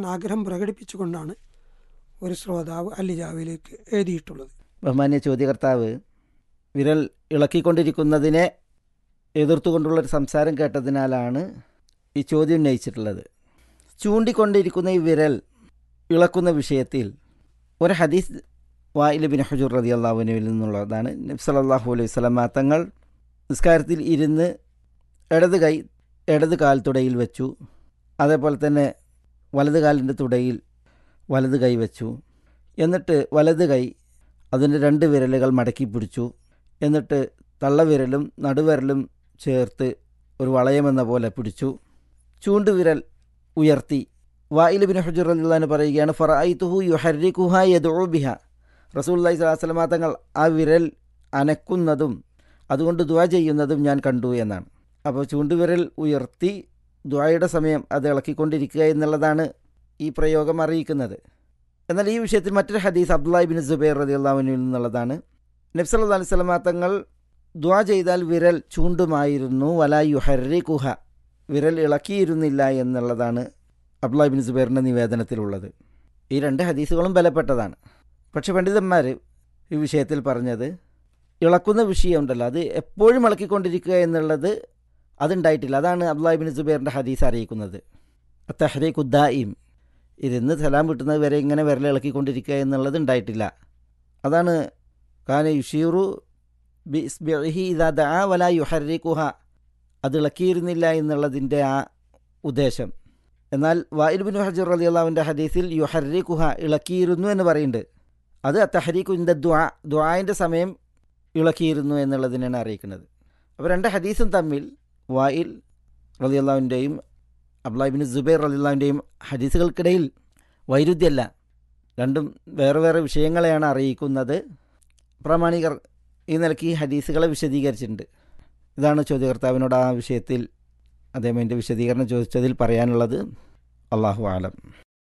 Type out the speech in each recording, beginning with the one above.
ആഗ്രഹം പ്രകടിപ്പിച്ചുകൊണ്ടാണ് ഒരു ശ്രോതാവ് അല്ലിജാവിലേക്ക് എഴുതിയിട്ടുള്ളത് ബഹുമാന്യ ചോദ്യകർത്താവ് വിരൽ ഇളക്കിക്കൊണ്ടിരിക്കുന്നതിനെ എതിർത്തുകൊണ്ടുള്ളൊരു സംസാരം കേട്ടതിനാലാണ് ഈ ചോദ്യം ഉന്നയിച്ചിട്ടുള്ളത് ചൂണ്ടിക്കൊണ്ടിരിക്കുന്ന ഈ വിരൽ ഇളക്കുന്ന വിഷയത്തിൽ ഒരു ഹദീസ് വായിൽ ബിൻ ഹജൂർ റതി അള്ളാഹുനുവിൽ നിന്നുള്ളതാണ് നബ്സ് അല്ലാഹു അലൈഹി സ്വലമ തങ്ങൾ നിസ്കാരത്തിൽ ഇരുന്ന് ഇടത് കൈ ഇടത് കാൽ തുടയിൽ വെച്ചു അതേപോലെ തന്നെ വലത് കാലിൻ്റെ തുടയിൽ വലത് കൈ വെച്ചു എന്നിട്ട് വലത് കൈ അതിൻ്റെ രണ്ട് വിരലുകൾ മടക്കി പിടിച്ചു എന്നിട്ട് തള്ളവിരലും നടുവിരലും ചേർത്ത് ഒരു വളയമെന്ന പോലെ പിടിച്ചു ചൂണ്ടുവിരൽ ഉയർത്തി വായിൽ ബിൻ ഹുജുർ അള്ളഹാൻ പറയുകയാണ് ഫറായിത്തുഹു യുഹരിഖുഹ യദുബിഹ റസൂല്ലായി സ്വലാസ്ലമ തങ്ങൾ ആ വിരൽ അനക്കുന്നതും അതുകൊണ്ട് ദുവ ചെയ്യുന്നതും ഞാൻ കണ്ടു എന്നാണ് അപ്പോൾ ചൂണ്ടുവിരൽ ഉയർത്തി ദ്വായുടെ സമയം അത് ഇളക്കിക്കൊണ്ടിരിക്കുക എന്നുള്ളതാണ് ഈ പ്രയോഗം അറിയിക്കുന്നത് എന്നാൽ ഈ വിഷയത്തിൽ മറ്റൊരു ഹദീസ് അബ്ദുല്ലാഹി ബിൻ സുബൈർ റതി അള്ളാഹുവിനിൽ നിന്നുള്ളതാണ് നബ്സല്ലാ അലൈഹി സ്വലമാ തങ്ങൾ ദ്വാ ചെയ്താൽ വിരൽ ചൂണ്ടുമായിരുന്നു വല യുഹരി കുഹ വിരൽ ഇളക്കിയിരുന്നില്ല എന്നുള്ളതാണ് അബ്ദുല്ലാഹി ബിൻ സുബൈറിൻ്റെ നിവേദനത്തിലുള്ളത് ഈ രണ്ട് ഹദീസുകളും ബലപ്പെട്ടതാണ് പക്ഷെ പണ്ഡിതന്മാർ ഈ വിഷയത്തിൽ പറഞ്ഞത് ഇളക്കുന്ന വിഷയമുണ്ടല്ലോ അത് എപ്പോഴും ഇളക്കിക്കൊണ്ടിരിക്കുക എന്നുള്ളത് അതുണ്ടായിട്ടില്ല അതാണ് അബ്ദുല്ലാഹി ബിൻ സുബൈറിൻ്റെ ഹദീസ് അറിയിക്കുന്നത് തഹ്രീഖ് ഉദ്ദായിം ഇരുന്ന് സലാം കിട്ടുന്നത് വരെ ഇങ്ങനെ വിരൽ ഇളക്കിക്കൊണ്ടിരിക്കുക എന്നുള്ളത് ഉണ്ടായിട്ടില്ല അതാണ് കാന യുഷീറു ബി ഇസ്ബിഹി ഇതാ ദാ വല യുഹരിക്കുഹ അത് ഇളക്കിയിരുന്നില്ല എന്നുള്ളതിൻ്റെ ആ ഉദ്ദേശം എന്നാൽ വായിൽ ബിൻ ഹജർ അലി അള്ളാവിൻ്റെ ഹദീസിൽ യുഹരിക്കുഹ ഇളക്കിയിരുന്നു എന്ന് പറയുന്നുണ്ട് അത് തഹരീഖു ഇൻ്റെ ദ്വാ ദ്വാൻ്റെ സമയം ഇളക്കിയിരുന്നു എന്നുള്ളതിനാണ് അറിയിക്കുന്നത് അപ്പോൾ രണ്ട് ഹദീസും തമ്മിൽ വായിൽ റലി അള്ളാവിൻ്റെയും അബ്ലാഹിബിൻ ജുബൈർ റലിള്ളാവിൻ്റെയും ഹദീസുകൾക്കിടയിൽ വൈരുദ്ധ്യമല്ല രണ്ടും വേറെ വേറെ വിഷയങ്ങളെയാണ് അറിയിക്കുന്നത് പ്രാമാണികർ ഈ നിലയ്ക്ക് ഈ ഹദീസുകളെ വിശദീകരിച്ചിട്ടുണ്ട് ഇതാണ് ചോദ്യകർത്താവിനോട് ആ വിഷയത്തിൽ അദ്ദേഹം എൻ്റെ വിശദീകരണം ചോദിച്ചതിൽ പറയാനുള്ളത് അള്ളാഹു ആലം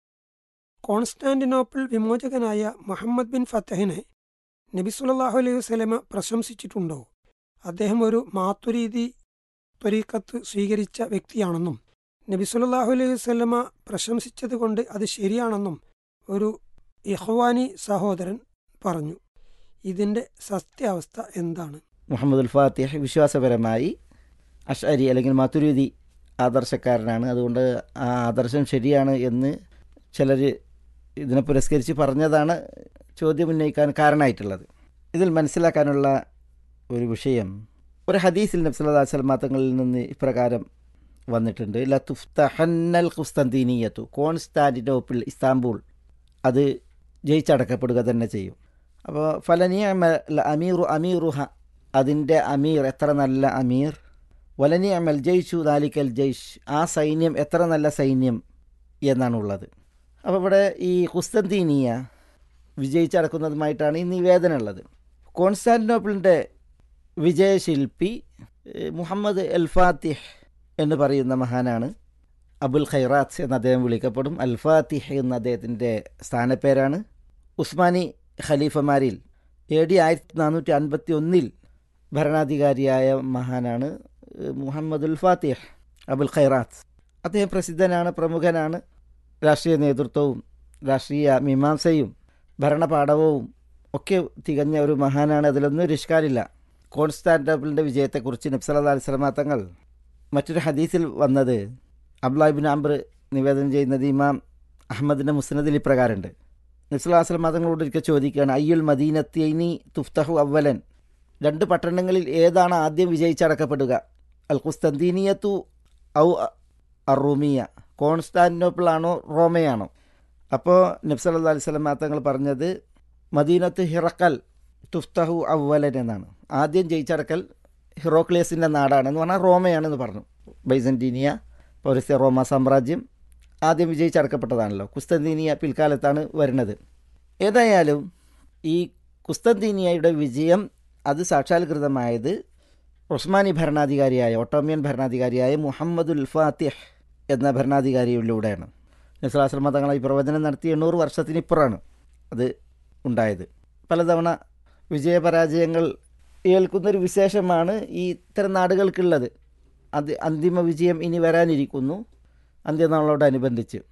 കോൺസ്റ്റാന്റിനോപ്പിൾ വിമോചകനായ മുഹമ്മദ് ബിൻ ഫത്തഹിനെ നബി സുല്ലല്ലാഹു അലൈഹി വസല്ലമ പ്രശംസിച്ചിട്ടുണ്ടോ അദ്ദേഹം ഒരു മാത്തുരീതി ത്വരീക്കത്ത് സ്വീകരിച്ച വ്യക്തിയാണെന്നും നബി സുല്ലല്ലാഹു അലൈഹി വസല്ലമ പ്രശംസിച്ചതുകൊണ്ട് അത് ശരിയാണെന്നും ഒരു ഇഹ്വാനി സഹോദരൻ പറഞ്ഞു ഇതിൻ്റെ സത്യാവസ്ഥ എന്താണ് മുഹമ്മദുൽ ഫാത്തിഹ് വിശ്വാസപരമായി അഷരി അല്ലെങ്കിൽ മാതുരീതി ആദർശക്കാരനാണ് അതുകൊണ്ട് ആ ആദർശം ശരിയാണ് എന്ന് ചിലർ ഇതിനെ പുരസ്കരിച്ച് പറഞ്ഞതാണ് ചോദ്യം ഉന്നയിക്കാൻ കാരണമായിട്ടുള്ളത് ഇതിൽ മനസ്സിലാക്കാനുള്ള ഒരു വിഷയം ഒരു ഹദീസിൽ നബ്സല്ലാ സൽമാത്തങ്ങളിൽ നിന്ന് ഇപ്രകാരം വന്നിട്ടുണ്ട് ലത്തുഫ്തഹന്നൽ ഖുസ്തന്തീനിയത്തു കോൺസ്റ്റാന്റിനോപ്പിൾ ഇസ്താംബൂൾ അത് ജയിച്ചടക്കപ്പെടുക തന്നെ ചെയ്യും അപ്പോൾ ഫലനിയ അമീറു അമീറുഹ അതിൻ്റെ അമീർ എത്ര നല്ല അമീർ വലനി അമൽ ജയ്ഷു ദാലിക്കൽ ജയ്ഷ് ആ സൈന്യം എത്ര നല്ല സൈന്യം എന്നാണ് ഉള്ളത് അപ്പോൾ ഇവിടെ ഈ കുസ്തന്തീനിയ വിജയിച്ചടക്കുന്നതുമായിട്ടാണ് ഈ നിവേദനം ഉള്ളത് കോൺസ്റ്റാന്റിനോപ്പിളിൻ്റെ വിജയശില്പി മുഹമ്മദ് അൽ ഫാത്തിഹ് എന്ന് പറയുന്ന മഹാനാണ് അബുൽ ഖൈറാത്ത് എന്ന് അദ്ദേഹം വിളിക്കപ്പെടും അൽ ഫാത്തിഹ് എന്ന അദ്ദേഹത്തിൻ്റെ സ്ഥാനപ്പേരാണ് ഉസ്മാനി ഖലീഫമാരിൽ എ ഡി ആയിരത്തി നാനൂറ്റി അൻപത്തി ഒന്നിൽ ഭരണാധികാരിയായ മഹാനാണ് മുഹമ്മദുൽ ഫാത്തിഹ് അബുൽ ഖൈറാത്ത് അദ്ദേഹം പ്രസിദ്ധനാണ് പ്രമുഖനാണ് രാഷ്ട്രീയ നേതൃത്വവും രാഷ്ട്രീയ മീമാംസയും ഭരണപാഠവും ഒക്കെ തികഞ്ഞ ഒരു മഹാനാണ് അതിലൊന്നും ഒരു ഇഷ്കാലില്ല കോൺസ്റ്റാന്റബിളിൻ്റെ വിജയത്തെക്കുറിച്ച് നബ്സല്ലാ അലിസ്ലമ തങ്ങൾ മറ്റൊരു ഹദീസിൽ വന്നത് അബ്ലാഹിബിൻ അംബർ നിവേദനം ചെയ്യുന്നത് ഇമാം അഹമ്മദിൻ്റെ മുസ്നദിൽ ഇപ്രകാരമുണ്ട് നബ്സല്ലാസ്ലം തങ്ങളോട് ഒരിക്കൽ ചോദിക്കുകയാണ് അയ്യുൽ മദീനത്തിനി തുഫ്തഹു അവലൻ രണ്ട് പട്ടണങ്ങളിൽ ഏതാണ് ആദ്യം വിജയിച്ചടക്കപ്പെടുക അൽ ഖുസ്തന്തീനിയത്തു ഔ അറൂമിയ കോൺസ്റ്റാന്റിനോപ്പിൾ ആണോ റോമയാണോ അപ്പോൾ നബ്സല്ലാ അലൈഹി സ്വലം തങ്ങൾ പറഞ്ഞത് മദീനത്ത് ഹിറക്കൽ തുഫ്തഹു അവലൻ എന്നാണ് ആദ്യം ജയിച്ചടക്കൽ ഹിറോക്ലിയസിൻ്റെ നാടാണെന്ന് പറഞ്ഞാൽ റോമയാണെന്ന് പറഞ്ഞു ബൈസൻറ്റീനിയ പൗരസ്യ റോമ സാമ്രാജ്യം ആദ്യം വിജയിച്ചടക്കപ്പെട്ടതാണല്ലോ കുസ്തന്തീനിയ പിൽക്കാലത്താണ് വരുന്നത് ഏതായാലും ഈ കുസ്തന്തീനിയയുടെ വിജയം അത് സാക്ഷാത്കൃതമായത് ഉസ്മാനി ഭരണാധികാരിയായ ഒട്ടോമിയൻ ഭരണാധികാരിയായ മുഹമ്മദുൽ ഫാത്തിഹ് എന്ന ഭരണാധികാരിയിലൂടെയാണ് നസ്ലാശ്രമ തങ്ങൾ ഈ പ്രവചനം നടത്തി എണ്ണൂറ് വർഷത്തിനിപ്പുറമാണ് അത് ഉണ്ടായത് പലതവണ വിജയപരാജയങ്ങൾ ഏൽക്കുന്നൊരു വിശേഷമാണ് ഈ ഇത്തരം നാടുകൾക്കുള്ളത് അത് അന്തിമ വിജയം ഇനി വരാനിരിക്കുന്നു അന്ത്യനാളോടനുബന്ധിച്ച്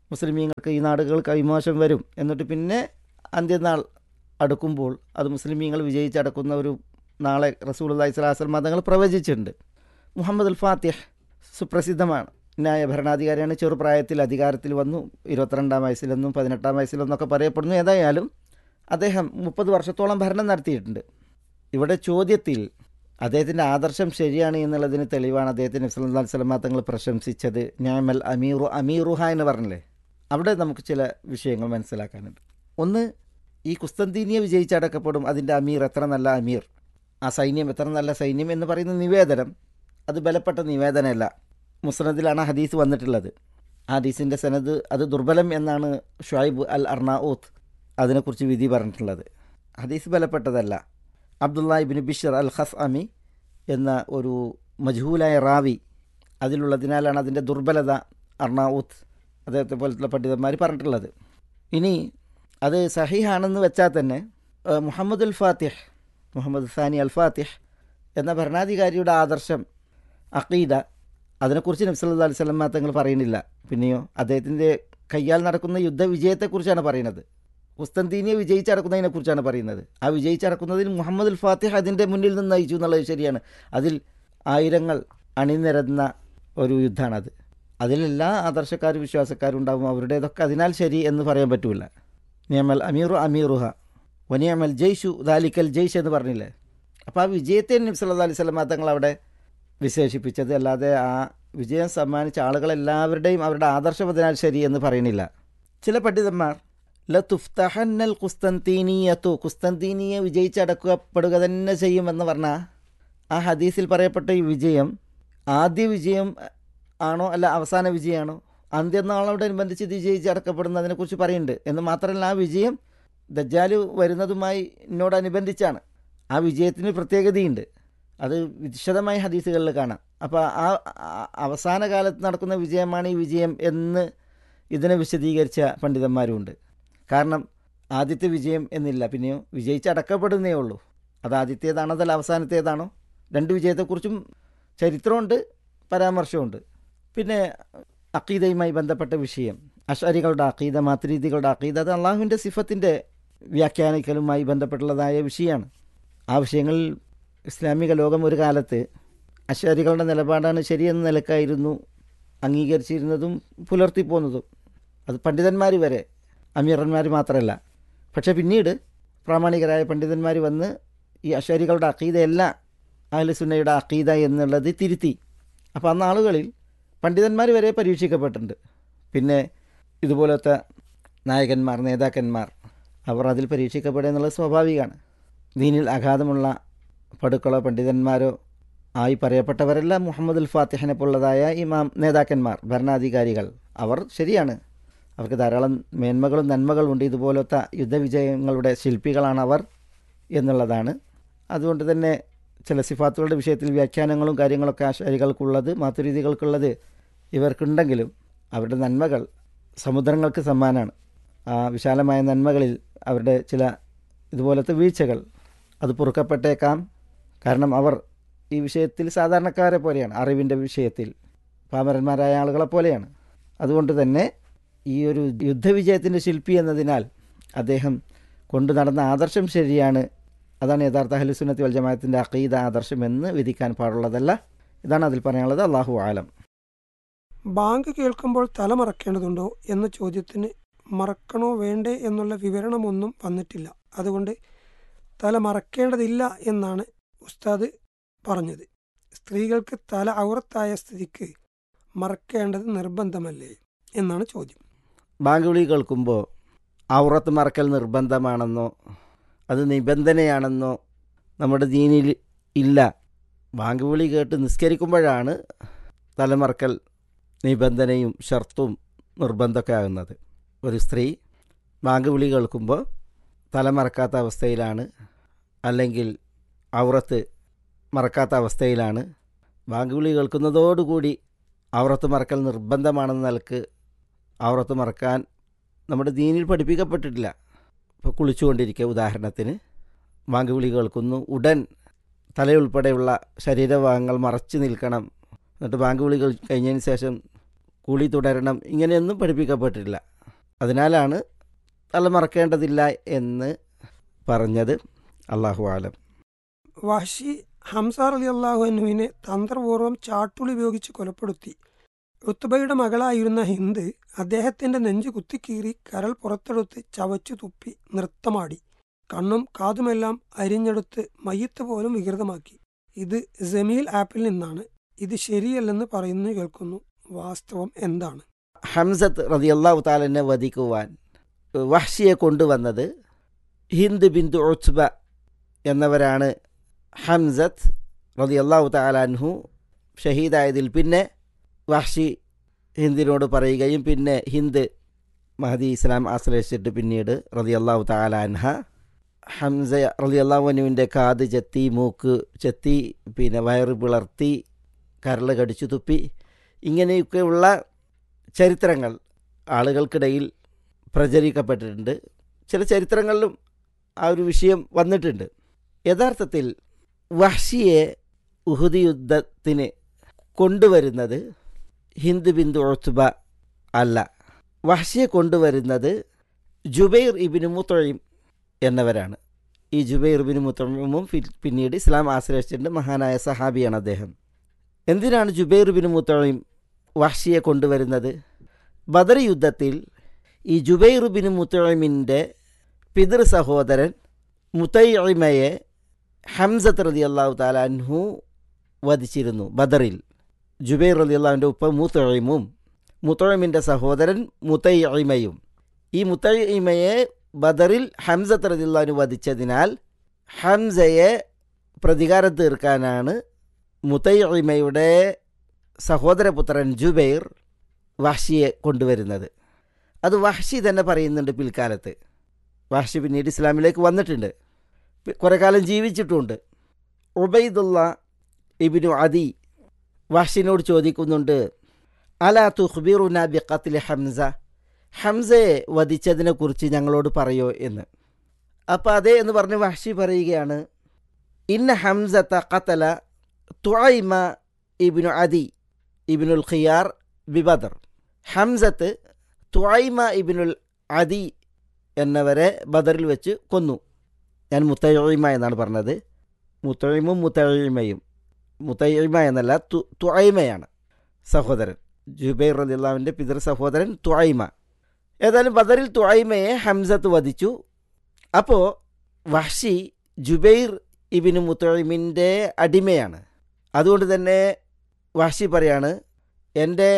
മുസ്ലിമീങ്ങൾക്ക് ഈ നാടുകൾ കൈമോശം വരും എന്നിട്ട് പിന്നെ അന്ത്യനാൾ അടുക്കുമ്പോൾ അത് മുസ്ലിമീങ്ങൾ വിജയിച്ചടക്കുന്ന ഒരു നാളെ റസൂൽ അള്ളഹി സ്വലാസ്ലം മതങ്ങൾ പ്രവചിച്ചിട്ടുണ്ട് മുഹമ്മദ് അൽ ഫാത്തിഹ് സുപ്രസിദ്ധമാണ് ന്യായ ഭരണാധികാരിയാണ് ചെറുപ്രായത്തിൽ അധികാരത്തിൽ വന്നു ഇരുപത്തിരണ്ടാം വയസ്സിലെന്നും പതിനെട്ടാം വയസ്സിലെന്നൊക്കെ പറയപ്പെടുന്നു ഏതായാലും അദ്ദേഹം മുപ്പത് വർഷത്തോളം ഭരണം നടത്തിയിട്ടുണ്ട് ഇവിടെ ചോദ്യത്തിൽ അദ്ദേഹത്തിൻ്റെ ആദർശം ശരിയാണ് എന്നുള്ളതിന് തെളിവാണ് അദ്ദേഹത്തിന് സല്ലല്ലാഹു അലൈഹി വസല്ലം തങ്ങൾ പ്രശംസിച്ചത് ഞാമൽ അമീറു അമീറുഹ എന്ന് പറഞ്ഞില്ലേ അവിടെ നമുക്ക് ചില വിഷയങ്ങൾ മനസ്സിലാക്കാനുണ്ട് ഒന്ന് ഈ കുസ്തന്തീനിയ വിജയിച്ചടക്കപ്പെടും അതിൻ്റെ അമീർ എത്ര നല്ല അമീർ ആ സൈന്യം എത്ര നല്ല സൈന്യം എന്ന് പറയുന്ന നിവേദനം അത് ബലപ്പെട്ട നിവേദനമല്ല മുസ്നദിലാണ് ആ ഹദീസ് വന്നിട്ടുള്ളത് ആ ഹദീസിൻ്റെ സനത് അത് ദുർബലം എന്നാണ് ഷുഐബ് അൽ അർണാഊത്ത് അതിനെക്കുറിച്ച് വിധി പറഞ്ഞിട്ടുള്ളത് ഹദീസ് ബലപ്പെട്ടതല്ല അബ്ദുള്ള ഇബിൻ ബിഷർ അൽ ഖസ് അമി എന്ന ഒരു മജ്ഹൂലായ റാവി അതിലുള്ളതിനാലാണ് അതിൻ്റെ ദുർബലത അർണാഊത്ത് അദ്ദേഹത്തെ പോലത്തുള്ള പണ്ഡിതന്മാർ പറഞ്ഞിട്ടുള്ളത് ഇനി അത് സഹിഹാണെന്ന് വെച്ചാൽ തന്നെ ഏഹ്, മുഹമ്മദ് അൽ ഫാത്തിഹ് മുഹമ്മദ് സാനി അൽ ഫാത്തിഹ് എന്ന ഭരണാധികാരിയുടെ ആദർശം അഖീദ അതിനെക്കുറിച്ച് നബ്സല്ലാ അലൈഹി സ്വലം തങ്ങൾ പറയുന്നില്ല പിന്നെയോ അദ്ദേഹത്തിൻ്റെ കയ്യാൽ നടക്കുന്ന യുദ്ധവിജയത്തെക്കുറിച്ചാണ് പറയുന്നത് കുസ്തന്തീനിയെ വിജയിച്ചടക്കുന്നതിനെക്കുറിച്ചാണ് പറയുന്നത് ആ വിജയിച്ചടക്കുന്നതിൽ മുഹമ്മദ് അൽ ഫാത്തിഹ് അതിൻ്റെ മുന്നിൽ നിന്ന് നയിച്ചു എന്നുള്ളത് ശരിയാണ് അതിൽ ആയിരങ്ങൾ അണിനിരന്ന ഒരു യുദ്ധമാണത് അതിലെല്ലാ ആദർശക്കാരും വിശ്വാസക്കാരും ഉണ്ടാവും അവരുടേതൊക്കെ അതിനാൽ ശരി എന്ന് പറയാൻ പറ്റൂല നിയമൽ അമീറു അമീറുഹ വനിയമൽ ജയ്ഷു ദാലിക്കൽ ജയ്ഷ് എന്ന് പറഞ്ഞില്ലേ അപ്പോൾ ആ വിജയത്തെ നബി സല്ലല്ലാഹു അലൈഹി വസല്ലം തങ്ങൾ അവിടെ വിശേഷിപ്പിച്ചത് അല്ലാതെ ആ വിജയം സമ്മാനിച്ച ആളുകളെല്ലാവരുടെയും അവരുടെ ആദർശം അതിനാൽ ശരി എന്ന് പറയണില്ല ചില പണ്ഡിതന്മാർ ല തുഫ്തഹന്നൽ കുസ്തന്തീനിയത്തു കുസ്തന്തീനിയെ വിജയിച്ചടക്കപ്പെടുക തന്നെ ചെയ്യുമെന്ന് പറഞ്ഞാൽ ആ ഹദീസിൽ പറയപ്പെട്ട ഈ വിജയം ആദ്യ വിജയം ആണോ അല്ല അവസാന വിജയമാണോ അന്ത്യനാളോടനുബന്ധിച്ച് ഇത് വിജയിച്ചടക്കപ്പെടുന്നതിനെക്കുറിച്ച് പറയുന്നുണ്ട് എന്ന് മാത്രമല്ല ആ വിജയം ദജ്ജാല് വരുന്നതുമായി എന്നോടനുബന്ധിച്ചാണ് ആ വിജയത്തിന് പ്രത്യേകതയുണ്ട് അത് വിശദമായ ഹദീസുകളിൽ കാണാം അപ്പോൾ ആ ആ- അവസാന കാലത്ത് നടക്കുന്ന വിജയമാണ് ഈ വിജയം എന്ന് ഇതിനെ വിശദീകരിച്ച പണ്ഡിതന്മാരുമുണ്ട് കാരണം ആദ്യത്തെ വിജയം എന്നില്ല പിന്നെയോ വിജയിച്ചടക്കപ്പെടുന്നേ ഉള്ളൂ അത് ആദ്യത്തേതാണോ അതല്ല അവസാനത്തേതാണോ രണ്ട് വിജയത്തെക്കുറിച്ചും ചരിത്രമുണ്ട് പരാമർശമുണ്ട് പിന്നെ അക്കീദയുമായി ബന്ധപ്പെട്ട വിഷയം അഷരികളുടെ അക്കീദ മാതൃരീതികളുടെ അക്കീദ അത് അള്ളാഹുവിൻ്റെ സിഫത്തിൻ്റെ വ്യാഖ്യാനിക്കലുമായി ബന്ധപ്പെട്ടുള്ളതായ വിഷയമാണ് ആ വിഷയങ്ങളിൽ ഇസ്ലാമിക ലോകം ഒരു കാലത്ത് അഷരികളുടെ നിലപാടാണ് ശരിയെന്ന നിലക്കായിരുന്നു അംഗീകരിച്ചിരുന്നതും പുലർത്തിപ്പോന്നതും അത് പണ്ഡിതന്മാർ വരെ അമീറന്മാർ മാത്രമല്ല പക്ഷേ പിന്നീട് പ്രാമാണികരായ പണ്ഡിതന്മാർ വന്ന് ഈ അഷരികളുടെ അക്കീദയല്ല അഹ്ലുസുന്നയുടെ അക്കീദ എന്നുള്ളത് തിരുത്തി അപ്പോൾ അന്ന് ആളുകളിൽ പണ്ഡിതന്മാർ വരെ പരീക്ഷിക്കപ്പെട്ടിട്ടുണ്ട് പിന്നെ ഇതുപോലത്തെ നായകന്മാർ നേതാക്കന്മാർ അവർ അതിൽ പരീക്ഷിക്കപ്പെടുക എന്നുള്ളത് സ്വാഭാവികമാണ് ദീനിൽ അഗാധമുള്ള പടുക്കളോ പണ്ഡിതന്മാരോ ആയി പറയപ്പെട്ടവരെല്ലാം മുഹമ്മദ് അൽ ഫാത്തിഹിനെ പോലുള്ളതായ ഇമാം നേതാക്കന്മാർ ഭരണാധികാരികൾ അവർ ശരിയാണ് അവർക്ക് ധാരാളം മേന്മകളും നന്മകളും ഉണ്ട് ഇതുപോലത്തെ യുദ്ധവിജയങ്ങളുടെ ശില്പികളാണ് അവർ എന്നുള്ളതാണ് അതുകൊണ്ട് തന്നെ ചില സിഫാത്തുകളുടെ വിഷയത്തിൽ വ്യാഖ്യാനങ്ങളും കാര്യങ്ങളൊക്കെ ആശാരികൾക്കുള്ളത് മാതുരീതികൾക്കുള്ളത് ഇവർക്കുണ്ടെങ്കിലും അവരുടെ നന്മകൾ സമുദ്രങ്ങൾക്ക് സമ്മാനമാണ് ആ വിശാലമായ നന്മകളിൽ അവരുടെ ചില ഇതുപോലത്തെ വീഴ്ചകൾ അത് പൊറുക്കപ്പെട്ടേക്കാം കാരണം അവർ ഈ വിഷയത്തിൽ സാധാരണക്കാരെ പോലെയാണ് അറിവിൻ്റെ വിഷയത്തിൽ പാമരന്മാരായ ആളുകളെ പോലെയാണ് അതുകൊണ്ട് തന്നെ ഈ ഒരു യുദ്ധവിജയത്തിൻ്റെ ശില്പി എന്നതിനാൽ അദ്ദേഹം കൊണ്ടു നടന്ന ആദർശം ശരിയാണ് അതാണ് യഥാർത്ഥ അഹ്ലുസുന്നത്തി വൽ ജമാഅത്തിൻ്റെ അഖീദ ആദർശം എന്ന് വിധിക്കാൻ പാടുള്ളതല്ല ഇതാണ് അതിൽ പറയാനുള്ളത് അള്ളാഹു ആലം ബാങ്ക് കേൾക്കുമ്പോൾ തല മറക്കേണ്ടതുണ്ടോ എന്ന ചോദ്യത്തിന് മറക്കണോ വേണ്ടേ എന്നുള്ള വിവരണമൊന്നും വന്നിട്ടില്ല അതുകൊണ്ട് തല മറക്കേണ്ടതില്ല എന്നാണ് ഉസ്താദ് പറഞ്ഞത് സ്ത്രീകൾക്ക് തല ഔറത്തായ സ്ഥിതിക്ക് മറക്കേണ്ടത് നിർബന്ധമല്ലേ എന്നാണ് ചോദ്യം ബാങ്ക് വിളി കേൾക്കുമ്പോൾ ഔറത്ത് മറക്കൽ നിർബന്ധമാണെന്നോ അത് നിബന്ധനയാണെന്നോ നമ്മുടെ ദീനിൽ ഇല്ല ബാങ്ക് വിളി കേട്ട് നിസ്കരിക്കുമ്പോഴാണ് തലമറക്കൽ നിബന്ധനയും ഷർത്തും നിർബന്ധമൊക്കെ ആകുന്നത് ഒരു സ്ത്രീ ബാങ്ക് വിളി കേൾക്കുമ്പോൾ തലമറക്കാത്ത അവസ്ഥയിലാണ് അല്ലെങ്കിൽ ഔറത്ത് മറക്കാത്ത അവസ്ഥയിലാണ് ബാങ്ക് വിളി കേൾക്കുന്നതോടുകൂടി ഔറത്ത് മറക്കൽ നിർബന്ധമാണെന്ന നിലക്ക് ഔറത്ത് മറക്കാൻ നമ്മുടെ ദീനിൽ പഠിപ്പിക്കപ്പെട്ടിട്ടില്ല ഇപ്പോൾ കുളിച്ചുകൊണ്ടിരിക്കുക ഉദാഹരണത്തിന് ബാങ്ക് വിളി കേൾക്കുന്നു ഉടൻ തലയുൾപ്പെടെയുള്ള ശരീരഭാഗങ്ങൾ മറച്ചു നിൽക്കണം എന്നിട്ട് ബാങ്ക് വിളി കേൾ- കഴിഞ്ഞതിന് ശേഷം കുളി തുടരണം ഇങ്ങനെയൊന്നും പഠിപ്പിക്കപ്പെട്ടിട്ടില്ല അതിനാലാണ് തല മറക്കേണ്ടതില്ല എന്ന് പറഞ്ഞത് അള്ളാഹു ആലം വഹഷി ഹംസാർ അലി അള്ളാഹുവിനെ തന്ത്രപൂർവ്വം ചാട്ടുളി ഉപയോഗിച്ച് കൊലപ്പെടുത്തി ഉത്തുബയുടെ മകളായിരുന്ന ഹിന്ദ് അദ്ദേഹത്തിന്റെ നെഞ്ചു കുത്തിക്കീറി കരൾ പുറത്തെടുത്ത് ചവച്ചു തുപ്പി നൃത്തമാടി കണ്ണും കാതുമെല്ലാം അരിഞ്ഞെടുത്ത് മയ്യത്ത് പോലും വികൃതമാക്കി ഇത് ജമീൽ ആപ്പിൽ നിന്നാണ് ഇത് ശരിയല്ലെന്ന് പറയുന്നു കേൾക്കുന്നു വാസ്തവം എന്താണ് ഹംസത്ത് റതിയല്ലാഹു താലനെ വധിക്കുവാൻ വഹ്ഷിയെ കൊണ്ടുവന്നത് ഹിന്ദ് ബിന്ദു ഉത്ബ എന്നവരാണ് ഹംസത്ത് റതിയല്ലാഹു താലാൻഹു ഷഹീദായതിൽ പിന്നെ വഹ്ഷി ഹിന്ദിനോട് പറയുകയും പിന്നെ ഹിന്ദ് മഹദി ഇസ്ലാം ആശ്രയിച്ചിട്ട് പിന്നീട് റതിയല്ലാഹു താലാൻഹ ഹംസ റതിയല്ലാഹുനുവിൻ്റെ കാത് ചെത്തി മൂക്ക് ചെത്തി പിന്നെ വയറ് പിളർത്തി കരൾ കടിച്ചു തുപ്പി ഇങ്ങനെയൊക്കെയുള്ള ചരിത്രങ്ങൾ ആളുകൾക്കിടയിൽ പ്രചരിക്കപ്പെട്ടിട്ടുണ്ട് ചില ചരിത്രങ്ങളിലും ആ ഒരു വിഷയം വന്നിട്ടുണ്ട് യഥാർത്ഥത്തിൽ വഹ്ഷിയെ ഉഹുദ് യുദ്ധത്തിന് കൊണ്ടുവരുന്നത് ഹിന്ദ് ബിന്ദു ഒത്തുബ അല്ല വഹ്ഷിയെ കൊണ്ടുവരുന്നത് ജുബൈർ ഇബിന് മുത്തഴീം എന്നവരാണ് ഈ ജുബൈർ ഇബിന് മുത്തഴീമും പിന്നീട് ഇസ്ലാം ആശ്രയിച്ചിട്ടുണ്ട് മഹാനായ സഹാബിയാണ് അദ്ദേഹം എന്തിനാണ് ജുബൈർ ബിൻ മുത്തഴീം വഹ്ഷിയെ കൊണ്ടുവരുന്നത് ബദർ യുദ്ധത്തിൽ ഈ ജുബൈർ ബിൻ മുത്തഴീമിൻ്റെ പിതൃ സഹോദരൻ മുത്തൈമയെ ഹംസത്ത് റതി അള്ളാഹു താലാൻഹു വധിച്ചിരുന്നു ബദറിൽ ജുബൈർ റതി അള്ളാഹുവിൻ്റെ ഉപ്പ മുത്തഴീമും മുത്തഴീമിൻ്റെ സഹോദരൻ മുത്തൈമയും ഈ മുത്തൈമയെ ബദറിൽ ഹംസത്ത് റതി അള്ളാഹുവിന് വധിച്ചതിനാൽ ഹംസയെ പ്രതികാരം തീർക്കാനാണ് മുത്തൈമയുടെ സഹോദരപുത്രൻ ജുബൈർ വഹ്ഷിയെ കൊണ്ടുവരുന്നത് അത് വഹ്ഷി തന്നെ പറയുന്നുണ്ട് പിൽക്കാലത്ത് വഹ്ഷി പിന്നീട് ഇസ്ലാമിലേക്ക് വന്നിട്ടുണ്ട് കുറേ കാലം ജീവിച്ചിട്ടുണ്ട് ഉബൈദുള്ള ഇബിനു അദി വഹ്ഷിനോട് ചോദിക്കുന്നുണ്ട് അല തുഖ്ബീറുന ബി ഖത്ലി ഹംസ ഹംസയെ വധിച്ചതിനെക്കുറിച്ച് ഞങ്ങളോട് പറയോ എന്ന് അപ്പോൾ അതെ എന്ന് പറഞ്ഞ് വഹ്ഷി പറയുകയാണ് ഇന്ന ഹംസത്ത ഖത്തല തുഐമ ഇബിനു അദി ഇബിനുൽ ഖിയാർ ബിബദർ ഹംസത്ത് തുഐമ ഇബിനുൽ അദി എന്നവരെ ബദറിൽ വെച്ച് കൊന്നു ഞാൻ മുത്തഴിമ എന്നാണ് പറഞ്ഞത് മുത്തഴിമും മുത്തഴിമയും മുത്തഴിമ എന്നല്ല തു തുഐമയാണ് സഹോദരൻ ജുബൈർ റലിള്ളാവിൻ്റെ പിതൃ സഹോദരൻ തുഐമ ഏതായാലും ബദറിൽ തുഐമയെ ഹംസത്ത് വധിച്ചു അപ്പോൾ വഹ്ഷി ജുബൈർ ഇബിന് മുത്തഴിമിൻ്റെ അടിമയാണ് അതുകൊണ്ട് തന്നെ വഹ്ഷി പറയാണ് എൻ്റെ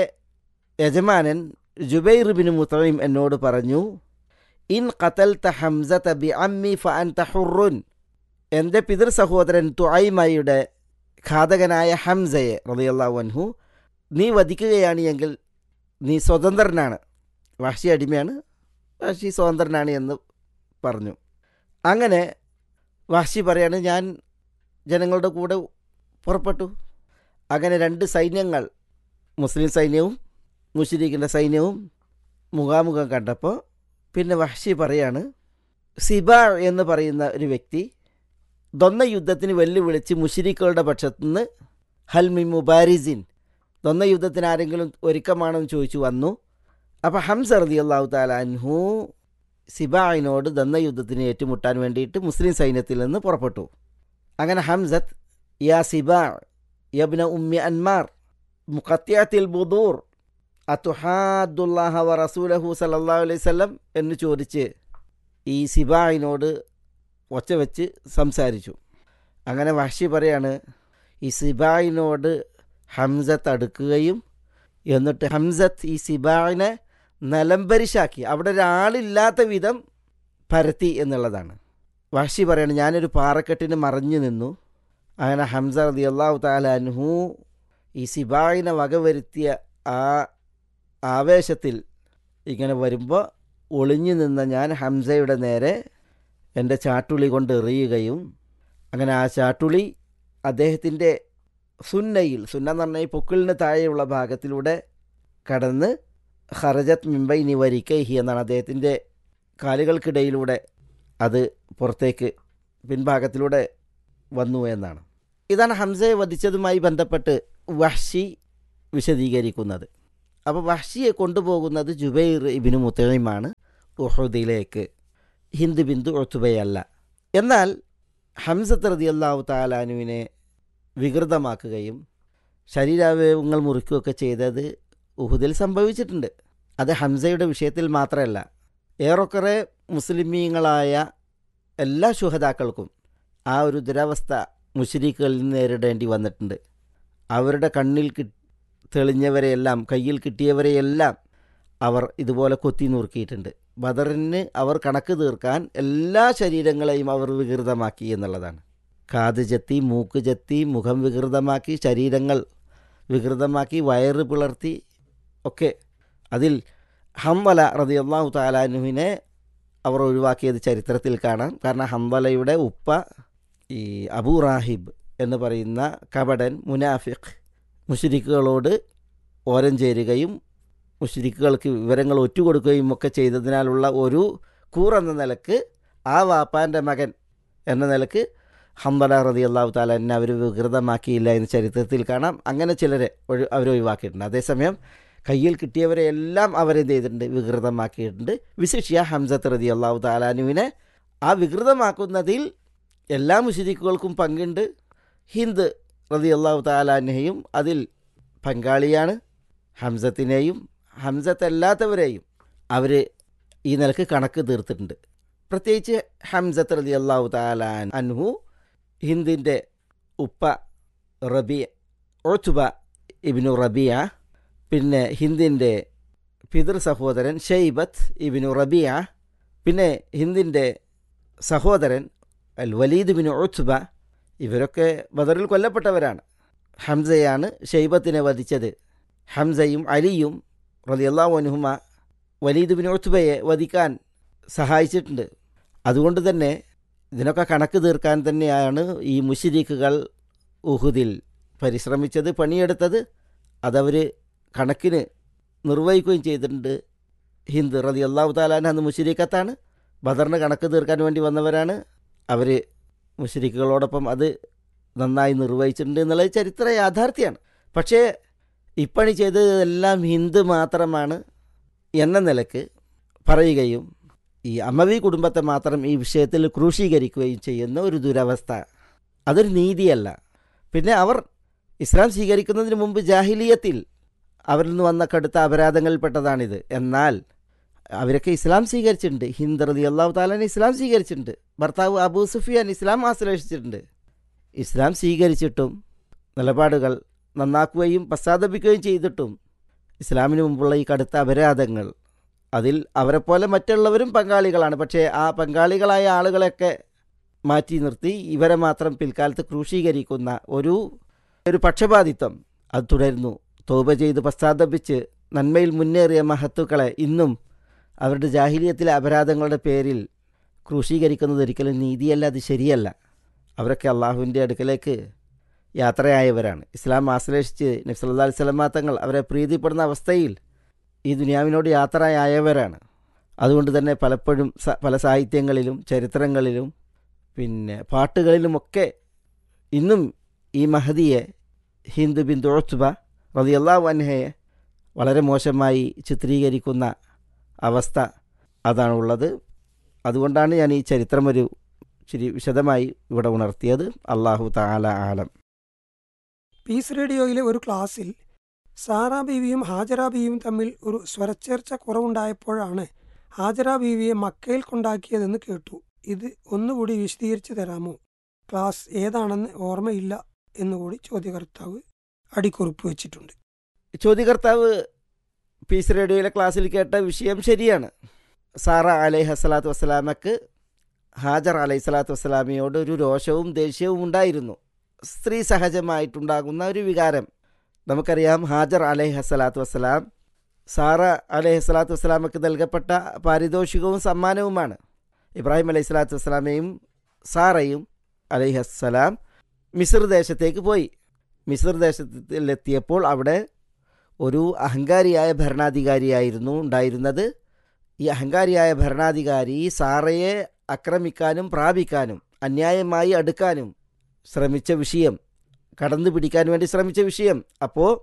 യജമാനൻ ജുബൈർ ബിൻ മുത്തഴീം എന്നോട് പറഞ്ഞു ഇൻ ഖത്തൽ ത ഹംസത ബി അമ്മി ഫ അൻ തഹുറുൻ എൻ്റെ പിതൃ സഹോദരൻ തുഐമയുടെ ഘാതകനായ ഹംസയെ റളിയല്ലാഹു അൻഹു നീ വധിക്കുകയാണ് എങ്കിൽ നീ സ്വതന്ത്രനാണ് വഹ്ഷി അടിമയാണ് വഹ്ഷി സ്വതന്ത്രനാണ് എന്ന് പറഞ്ഞു അങ്ങനെ വഹ്ഷി പറയാണ് ഞാൻ ജനങ്ങളുടെ കൂടെ പുറപ്പെട്ടു അങ്ങനെ രണ്ട് സൈന്യങ്ങൾ മുസ്ലിം സൈന്യവും മുഷരീഖിൻ്റെ സൈന്യവും മുഖാമുഖം കണ്ടപ്പോൾ പിന്നെ വഹ്ഷി പറയാണ് സിബ എന്ന് പറയുന്ന ഒരു വ്യക്തി ദൊന്ന യുദ്ധത്തിന് വെല്ലുവിളിച്ച് മുഷരിക്കുകളുടെ പക്ഷത്തുനിന്ന് ഹൽമി മുബാരിസിൻ ദൊന്ന യുദ്ധത്തിന് ആരെങ്കിലും ഒരുക്കമാണോ എന്ന് ചോദിച്ചു വന്നു അപ്പോൾ ഹംസ റതി അള്ളാഹു താലാൻഹു സിബായിനോട് ദന്ന യുദ്ധത്തിന് ഏറ്റുമുട്ടാൻ വേണ്ടിയിട്ട് മുസ്ലിം സൈന്യത്തിൽ നിന്ന് പുറപ്പെട്ടു അങ്ങനെ ഹംസത്ത് യാ സിബാ യബ്ന ഉമ്മി അൻമാർ മുഖത്യാത്തിൽ ബുദൂർ അതുഹാദുല്ലാഹ വ റസൂലഹു സല്ലാ അലൈഹി സ്വലം എന്ന് ചോദിച്ച് ഈ സിബായിനോട് ഒച്ച വെച്ച് സംസാരിച്ചു അങ്ങനെ വഹ്ഷി പറയാണ് ഈ സിബായിനോട് ഹംസത്ത് അടുക്കുകയും എന്നിട്ട് ഹംസത്ത് ഈ സിബായിനെ നിലംപരിശാക്കി അവിടെ ഒരാളില്ലാത്ത വിധം പരത്തി എന്നുള്ളതാണ് വഹ്ഷി പറയാണ് ഞാനൊരു പാറക്കെട്ടിന് മറഞ്ഞു നിന്നു അങ്ങനെ ഹംസ റതി അള്ളാഹു താലാൻഹു ഈ സിബായിനെ വകവരുത്തിയ ആ ആവേശത്തിൽ ഇങ്ങനെ വരുമ്പോൾ ഒളിഞ്ഞു നിന്ന ഞാൻ ഹംസയുടെ നേരെ എൻ്റെ ചാട്ടുളി കൊണ്ട് എറിയുകയും അങ്ങനെ ആ ചാട്ടുളി അദ്ദേഹത്തിൻ്റെ സുന്നയിൽ സുന്ന എന്ന് പറഞ്ഞാൽ ഈ പൊക്കിളിന് താഴെയുള്ള ഭാഗത്തിലൂടെ കടന്ന് ഹറജത്ത് മിംബൈ നിവരിക്കൈഹി എന്നാണ് അദ്ദേഹത്തിൻ്റെ കാലുകൾക്കിടയിലൂടെ അത് പുറത്തേക്ക് പിൻഭാഗത്തിലൂടെ വന്നു എന്നാണ് ഇതാണ് ഹംസയെ വധിച്ചതുമായി ബന്ധപ്പെട്ട് വഹ്ഷി വിശദീകരിക്കുന്നത് അപ്പോൾ വഹ്ഷിയെ കൊണ്ടുപോകുന്നത് ജുബൈർ ഇബിന് മുത്തൈമാണ് ഉഹുദിലേക്ക് ഹിന്ദ് ബിന്ദു ഒത്തുബയല്ല എന്നാൽ ഹംസത്ത് റതി അള്ളാഹു താലാനുവിനെ വികൃതമാക്കുകയും ശരീരാവയവങ്ങൾ മുറിക്കുകയൊക്കെ ചെയ്തത് ഉഹുദിൽ സംഭവിച്ചിട്ടുണ്ട് അത് ഹംസയുടെ വിഷയത്തിൽ മാത്രമല്ല ഏറെക്കുറെ മുസ്ലിമീങ്ങളായ എല്ലാ ശുഹതാക്കൾക്കും ആ ഒരു ദുരവസ്ഥ മുഷരീഖുകളിൽ നിന്ന് നേരിടേണ്ടി വന്നിട്ടുണ്ട് അവരുടെ കണ്ണിൽ കി തെളിഞ്ഞവരെയെല്ലാം കയ്യിൽ കിട്ടിയവരെയെല്ലാം അവർ ഇതുപോലെ കൊത്തി നുറുക്കിയിട്ടുണ്ട് ബദറിന് അവർ കണക്ക് തീർക്കാൻ എല്ലാ ശരീരങ്ങളെയും അവർ വികൃതമാക്കി എന്നുള്ളതാണ് കാത് ചെത്തി മൂക്ക് ചെത്തി മുഖം വികൃതമാക്കി ശരീരങ്ങൾ വികൃതമാക്കി വയറ് പിളർത്തി ഒക്കെ അതിൽ ഹംവല റതി അള്ളാഹു താലാനുവിനെ അവർ ഒഴിവാക്കിയത് ചരിത്രത്തിൽ കാണാം കാരണം ഹംവലയുടെ ഉപ്പ ഈ അബൂ റാഹിബ് എന്ന് പറയുന്ന കപടൻ മുനാഫിഖ് മുഷരിക്കുകളോട് ഓരം ചേരുകയും മുഷരിക്കുകൾക്ക് വിവരങ്ങൾ ഒറ്റുകൊടുക്കുകയും ഒക്കെ ചെയ്തതിനാലുള്ള ഒരു കൂറെന്ന നിലക്ക് ആ വാപ്പാൻ്റെ മകൻ എന്ന നിലക്ക് ഹംബല റതി അള്ളാഹു താലാനെ അവർ വികൃതമാക്കിയില്ല എന്ന് ചരിത്രത്തിൽ കാണാം അങ്ങനെ ചിലരെ ഒഴി അവർ ഒഴിവാക്കിയിട്ടുണ്ട് അതേസമയം കയ്യിൽ കിട്ടിയവരെ എല്ലാം അവരെന്ത് ചെയ്തിട്ടുണ്ട് വികൃതമാക്കിയിട്ടുണ്ട് വിശിഷ്യ ഹംസത്ത് റതി അള്ളാഹു താലാനുവിനെ ആ വികൃതമാക്കുന്നതിൽ എല്ലാ മുഷരിക്കുകൾക്കും പങ്കുണ്ട് ഹിന്ദ് റതി അള്ളാഹു താലാനെയും അതിൽ പങ്കാളിയാണ് ഹംസത്തിനെയും ഹംസത്തല്ലാത്തവരെയും അവർ ഈ നിലക്ക് കണക്ക് തീർത്തിട്ടുണ്ട് പ്രത്യേകിച്ച് ഹംസത്ത് റതി അള്ളാഹു താലാൻ അൻഹു ഹിന്ദിൻ്റെ ഉപ്പ റബിയ ഓച്ചുബ ഇബിനു റബിയ പിന്നെ ഹിന്ദിൻ്റെ പിതൃ സഹോദരൻ ഷെയ്ബത്ത് ഇബിനു റബിയ പിന്നെ ഹിന്ദിൻ്റെ സഹോദരൻ അൽ വലീദ് ബിൻ ഉത്ബ ഇവരൊക്കെ ബദറിൽ കൊല്ലപ്പെട്ടവരാണ് ഹംസയാണ് ഷെയ്ബത്തിനെ വധിച്ചത് ഹംസയും അലിയും റലിയല്ലാഹു അനുഹുമ വലീദ് ബിൻ ഉത്ബയെ വധിക്കാൻ സഹായിച്ചിട്ടുണ്ട് അതുകൊണ്ട് തന്നെ ഇതിനൊക്കെ കണക്ക് തീർക്കാൻ തന്നെയാണ് ഈ മുഷിരിക്കുകൾ ഉഹുദിൽ പരിശ്രമിച്ചത് പണിയെടുത്തത് അതവർ കണക്കിന് നിർവഹിക്കുകയും ചെയ്തിട്ടുണ്ട് ഹിന്ദ് റതി അള്ളാഹു താലാൻ അന്ന് മുഷിരിക്കത്താണ് ബദറിന് കണക്ക് തീർക്കാൻ വേണ്ടി വന്നവരാണ് അവർ മുഷരിക്കുകളോടൊപ്പം അത് നന്നായി നിർവഹിച്ചിട്ടുണ്ട് എന്നുള്ളത് ചരിത്ര യാഥാർത്ഥ്യമാണ് പക്ഷേ ഇപ്പണി ചെയ്തതെല്ലാം ഹിന്ദു മാത്രമാണ് എന്ന നിലക്ക് പറയുകയും ഈ അമവി കുടുംബത്തെ മാത്രം ഈ വിഷയത്തിൽ ക്രൂശീകരിക്കുകയും ചെയ്യുന്ന ഒരു ദുരവസ്ഥ അതൊരു നീതിയല്ല പിന്നെ അവർ ഇസ്ലാം സ്വീകരിക്കുന്നതിന് മുമ്പ് ജാഹിലിയത്തിൽ അവരിൽ നിന്ന് വന്ന കടുത്ത അപരാധങ്ങളിൽപ്പെട്ടതാണിത് എന്നാൽ അവരൊക്കെ ഇസ്ലാം സ്വീകരിച്ചിട്ടുണ്ട് ഹിന്ദ് റതി അള്ളാഹു താലാൻ ഇസ്ലാം സ്വീകരിച്ചിട്ടുണ്ട് ഭർത്താവ് അബൂ സുഫിയാൻ ഇസ്ലാം ആശ്ലേഷിച്ചിട്ടുണ്ട് ഇസ്ലാം സ്വീകരിച്ചിട്ടും നിലപാടുകൾ നന്നാക്കുകയും പശ്ചാത്തപിക്കുകയും ചെയ്തിട്ടും ഇസ്ലാമിന് മുമ്പുള്ള ഈ കടുത്ത അപരാധങ്ങൾ അതിൽ അവരെപ്പോലെ മറ്റുള്ളവരും പങ്കാളികളാണ് പക്ഷേ ആ പങ്കാളികളായ ആളുകളെയൊക്കെ മാറ്റി നിർത്തി ഇവരെ മാത്രം പിൽക്കാലത്ത് ക്രൂശീകരിക്കുന്ന ഒരു ഒരു പക്ഷപാതിത്വം അത് തുടരുന്നു തോപ ചെയ്ത് പശ്ചാത്തപിച്ച് നന്മയിൽ മുന്നേറിയ മഹത്തുക്കളെ ഇന്നും അവരുടെ ജാഹിലിയത്തിലെ അപരാധങ്ങളുടെ പേരിൽ ക്രൂശീകരിക്കുന്നത് ഒരിക്കലും നീതിയല്ല അത് ശരിയല്ല അവരൊക്കെ അള്ളാഹുവിൻ്റെ അടുക്കലേക്ക് യാത്രയായവരാണ് ഇസ്ലാം ആശ്ലേഷിച്ച് നബ്സല്ലാ സ്വലമാ തങ്ങൾ അവരെ പ്രീതിപ്പെടുന്ന അവസ്ഥയിൽ ഈ ദുനിയാവിനോട് യാത്രയായവരാണ് അതുകൊണ്ട് തന്നെ പലപ്പോഴും പല സാഹിത്യങ്ങളിലും ചരിത്രങ്ങളിലും പിന്നെ പാട്ടുകളിലുമൊക്കെ ഇന്നും ഈ മഹദിയെ ഹിന്ദു ബിന്ദു ഒത്തുബ റതിയല്ലാ വൻഹയെ വളരെ മോശമായി ചിത്രീകരിക്കുന്ന അവസ്ഥ അതാണുള്ളത് അതുകൊണ്ടാണ് ഞാൻ ഈ ചരിത്രം ഒരു ശരി വിശദമായി ഇവിടെ ഉണർത്തിയത് അള്ളാഹു താല ആലം പീസ് റേഡിയോയിലെ ഒരു ക്ലാസ്സിൽ സാറ ബീവിയും ഹാജറ ബീവിയും തമ്മിൽ ഒരു സ്വരച്ചേർച്ച കുറവുണ്ടായപ്പോഴാണ് ഹാജറ ബീവിയെ മക്കയിൽ കൊണ്ടാക്കിയതെന്ന് കേട്ടു ഇത് ഒന്നുകൂടി വിശദീകരിച്ചു തരാമോ ക്ലാസ് ഏതാണെന്ന് ഓർമ്മയില്ല എന്നുകൂടി ചോദ്യകർത്താവ് അടിക്കുറിപ്പ് വെച്ചിട്ടുണ്ട് ചോദ്യകർത്താവ് പീസ് റേഡിയോയിലെ ക്ലാസ്സിൽ കേട്ട വിഷയം ശരിയാണ് സാറ അലൈഹി സ്വലാത്തു വസ്സലാമക്ക് ഹാജർ അലൈഹി സ്വലാത്തു വസ്സലാമയോട് ഒരു രോഷവും ദേഷ്യവും ഉണ്ടായിരുന്നു സ്ത്രീ സഹജമായിട്ടുണ്ടാകുന്ന ഒരു വികാരം നമുക്കറിയാം ഹാജർ അലൈഹി സ്വലാത്തു വസ്സലാം സാറ അലൈഹി സ്വലാത്തു വസ്സലാമക്ക് നൽകപ്പെട്ട പാരിതോഷികവും സമ്മാനവുമാണ് ഇബ്രാഹിം അലൈഹി സ്വലാത്തു വസ്സലാമയും സാറയും അലൈഹി അസ്സലാം മിസ്ർ ദേശത്തേക്ക് പോയി മിസ്ർ ദേശത്തിലെത്തിയപ്പോൾ അവിടെ ഒരു അഹങ്കാരിയായ ഭരണാധികാരിയായിരുന്നു ഉണ്ടായിരുന്നത് ഈ അഹങ്കാരിയായ ഭരണാധികാരി സാറയെ ആക്രമിക്കാനും പ്രാപിക്കാനും അന്യായമായി അടുക്കാനും ശ്രമിച്ച വിഷയം കടന്നു പിടിക്കാൻ വേണ്ടി ശ്രമിച്ച വിഷയം അപ്പോൾ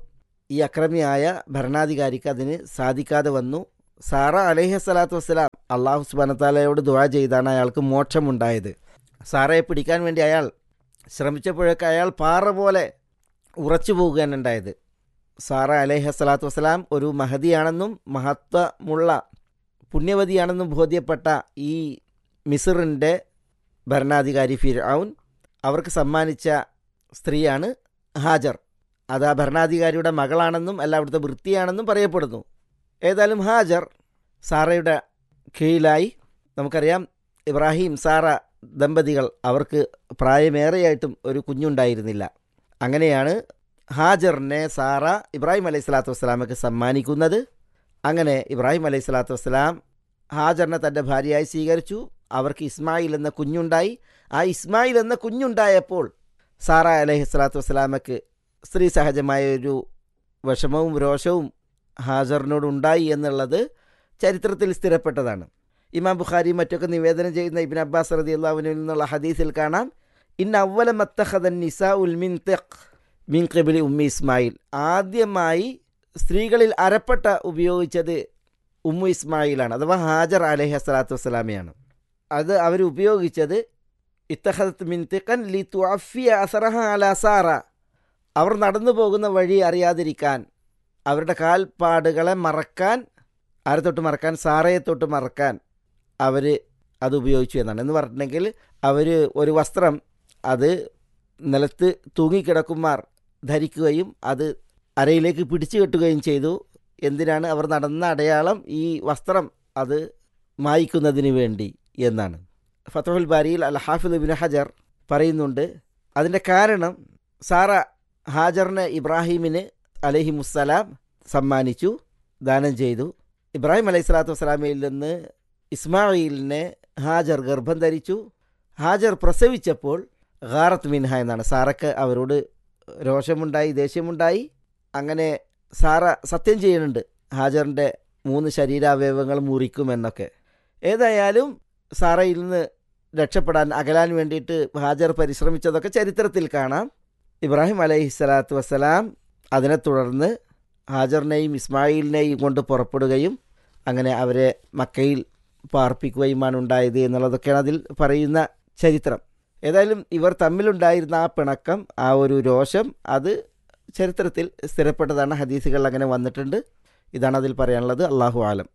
ഈ അക്രമിയായ ഭരണാധികാരിക്ക് അതിന് സാധിക്കാതെ വന്നു സാറ അലൈഹി സ്വലാത്തു വസ്സലാം അള്ളാഹു സുബാനത്താലയോട് ദുവാ ചെയ്താണ് അയാൾക്ക് മോക്ഷമുണ്ടായത് സാറയെ പിടിക്കാൻ വേണ്ടി അയാൾ ശ്രമിച്ചപ്പോഴൊക്കെ അയാൾ പാറ പോലെ ഉറച്ചു പോവുകയാണ് ഉണ്ടായത് സാറ അലൈഹി സ്വലാത്തു വസ്സലാം ഒരു മഹതിയാണെന്നും മഹത്വമുള്ള പുണ്യവതിയാണെന്നും ബോധ്യപ്പെട്ട ഈ മിസറിൻ്റെ ഭരണാധികാരി ഫിർഔൻ അവർക്ക് സമ്മാനിച്ച സ്ത്രീയാണ് ഹാജർ അത് ആ ഭരണാധികാരിയുടെ മകളാണെന്നും അല്ല അവിടുത്തെ വൃത്തിയാണെന്നും പറയപ്പെടുന്നു ഏതായാലും ഹാജർ സാറയുടെ കീഴിലായി നമുക്കറിയാം ഇബ്രാഹിം സാറ ദമ്പതികൾ അവർക്ക് പ്രായമേറെയായിട്ടും ഒരു കുഞ്ഞുണ്ടായിരുന്നില്ല അങ്ങനെയാണ് ഹാജറിനെ സാറ ഇബ്രാഹിം അലൈഹി സ്വലാത്തു വസ്സലാമക്ക് സമ്മാനിക്കുന്നത് അങ്ങനെ ഇബ്രാഹിം അലൈഹി സ്വലാത്തു വസ്സലാം ഹാജറിനെ തൻ്റെ ഭാര്യയായി സ്വീകരിച്ചു അവർക്ക് ഇസ്മായിൽ എന്ന കുഞ്ഞുണ്ടായി ആ ഇസ്മായിൽ എന്ന കുഞ്ഞുണ്ടായപ്പോൾ സാറ അലൈഹി സ്വലാത്തു വസ്സലാമക്ക് സ്ത്രീ സഹജമായ ഒരു വിഷമവും രോഷവും ഹാജറിനോടുണ്ടായി എന്നുള്ളത് ചരിത്രത്തിൽ സ്ഥിരപ്പെട്ടതാണ് ഇമാം ബുഖാരി മറ്റൊക്കെ നിവേദനം ചെയ്യുന്ന ഇബിൻ അബ്ബാസ് റതി അള്ളാഹുവിനിൽ നിന്നുള്ള ഹദീസിൽ കാണാം ഇൻ അവല മത്തഹദൻ നിസാ ഉൽ മിൻ തെഖ് മിൻ കബിലി ഉമ്മി ഇസ്മായിൽ ആദ്യമായി സ്ത്രീകളിൽ അരപ്പട്ട ഉപയോഗിച്ചത് ഉമ്മു ഇസ്മായിലാണ് അഥവാ ഹാജർ അലഹി സ്വലാത്തു വസ്സലാമയാണ് അത് അവർ ഉപയോഗിച്ചത് ഇത്തഹദത്ത് മിൻ തിഖൻ ലി തുഅഫിയ അസറഹ അല സാറ അവർ നടന്നു പോകുന്ന വഴി അറിയാതിരിക്കാൻ അവരുടെ കാൽപ്പാടുകളെ മറക്കാൻ ആരെ തൊട്ട് മറക്കാൻ സാറയെ തൊട്ട് മറക്കാൻ അവർ അത് ഉപയോഗിച്ചു എന്നാണ് എന്ന് പറഞ്ഞിട്ടുണ്ടെങ്കിൽ അവർ ഒരു വസ്ത്രം അത് നിലത്ത് തൂങ്ങിക്കിടക്കുമാർ ധരിക്കുകയും അത് അരയിലേക്ക് പിടിച്ചു കെട്ടുകയും ചെയ്തു എന്തിനാണ് അവർ നടന്ന അടയാളം ഈ വസ്ത്രം അത് മായ്ക്കുന്നതിന് വേണ്ടി എന്നാണ് ഫത്തുൽ ബാരിയിൽ അൽ ഹാഫിദ് ബിൻ ഹജർ പറയുന്നുണ്ട് അതിൻ്റെ കാരണം സാറ ഹാജറിനെ ഇബ്രാഹിമിന് അലഹി മുസ്സലാം സമ്മാനിച്ചു ദാനം ചെയ്തു ഇബ്രാഹിം അലൈഹി സ്വലാത്തു വസ്സലാമയിൽ നിന്ന് ഇസ്മായിലിനെ ഹാജർ ഗർഭം ധരിച്ചു ഹാജർ പ്രസവിച്ചപ്പോൾ ഖാറത്ത് മിൻഹ എന്നാണ് സാറക്ക് അവരോട് രോഷമുണ്ടായി ദേഷ്യമുണ്ടായി അങ്ങനെ സാറ സത്യം ചെയ്യുന്നുണ്ട് ഹാജറിൻ്റെ മൂന്ന് ശരീരാവയവങ്ങൾ മുറിക്കുമെന്നൊക്കെ ഏതായാലും സാറയിൽ നിന്ന് രക്ഷപ്പെടാൻ അകലാൻ വേണ്ടിയിട്ട് ഹാജർ പരിശ്രമിച്ചതൊക്കെ ചരിത്രത്തിൽ കാണാം ഇബ്രാഹിം അലൈഹി സ്വലാത്തു വസ്സലാം അതിനെ തുടർന്ന് ഹാജറിനെയും ഇസ്മായിലിനെയും കൊണ്ട് പുറപ്പെടുകയും അങ്ങനെ അവരെ മക്കയിൽ പാർപ്പിക്കുകയുമാണ് ഉണ്ടായത് എന്നുള്ളതൊക്കെയാണ് അതിൽ പറയുന്ന ചരിത്രം ഏതായാലും ഇവർ തമ്മിലുണ്ടായിരുന്ന ആ പിണക്കം ആ ഒരു രോഷം അത് ചരിത്രത്തിൽ സ്ഥിരപ്പെട്ടതാണ് ഹദീസുകൾ അങ്ങനെ വന്നിട്ടുണ്ട് ഇതാണ് അതിൽ പറയാനുള്ളത് അള്ളാഹു ആലം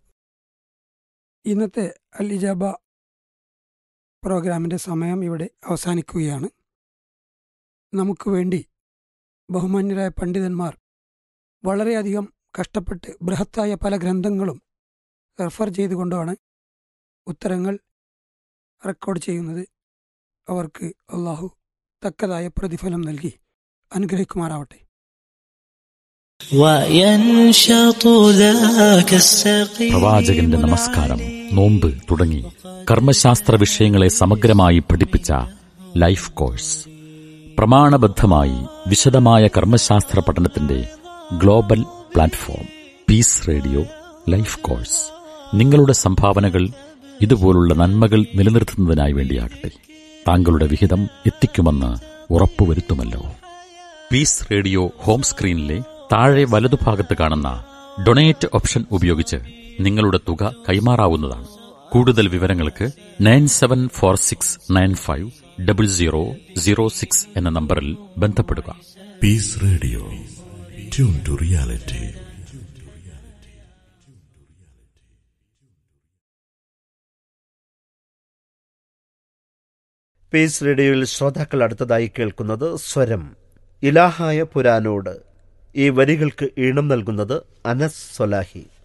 ഇന്നത്തെ അൽ ഇജാബ പ്രോഗ്രാമിൻ്റെ സമയം ഇവിടെ അവസാനിക്കുകയാണ് നമുക്ക് വേണ്ടി ബഹുമാന്യരായ പണ്ഡിതന്മാർ വളരെയധികം കഷ്ടപ്പെട്ട് ബൃഹത്തായ പല ഗ്രന്ഥങ്ങളും റെഫർ ചെയ്തുകൊണ്ടാണ് ഉത്തരങ്ങൾ റെക്കോർഡ് ചെയ്യുന്നത് അവർക്ക് അള്ളാഹു തക്കതായ പ്രതിഫലം നൽകി അനുഗ്രഹിക്കുമാറാവട്ടെ പ്രവാചകന്റെ നമസ്കാരം നോമ്പ് തുടങ്ങി കർമ്മശാസ്ത്ര വിഷയങ്ങളെ സമഗ്രമായി പഠിപ്പിച്ച ലൈഫ് കോഴ്സ് പ്രമാണബദ്ധമായി വിശദമായ കർമ്മശാസ്ത്ര പഠനത്തിന്റെ global platform Peace Radio life course നിങ്ങളുടെ സംഭാവനകൾ ഇതുപോലുള്ള നന്മകൾ നിലനിർത്തുന്നതിനായി വേണ്ടിയാകട്ടെ താങ്കളുടെ വിഹിതം എത്തിക്കുമെന്ന് ഉറപ്പുവരുത്തുമല്ലോ പീസ് റേഡിയോ ഹോം സ്ക്രീനിലെ താഴെ വലതുഭാഗത്ത് കാണുന്ന ഡൊണേറ്റ് ഓപ്ഷൻ ഉപയോഗിച്ച് നിങ്ങളുടെ തുക കൈമാറാവുന്നതാണ് കൂടുതൽ വിവരങ്ങൾക്ക് nine seven four six nine five double zero zero six എന്ന നമ്പറിൽ ബന്ധപ്പെടുക Peace Radio tune to reality Peace റേഡിയോയിൽ ശ്രോതാക്കൾ അടുത്തതായി കേൾക്കുന്നത് സ്വരം ഇലാഹായ പുരാനോട് ഈ വരികൾക്ക് ഈണം നൽകുന്നത് അനസ് സൊലാഹി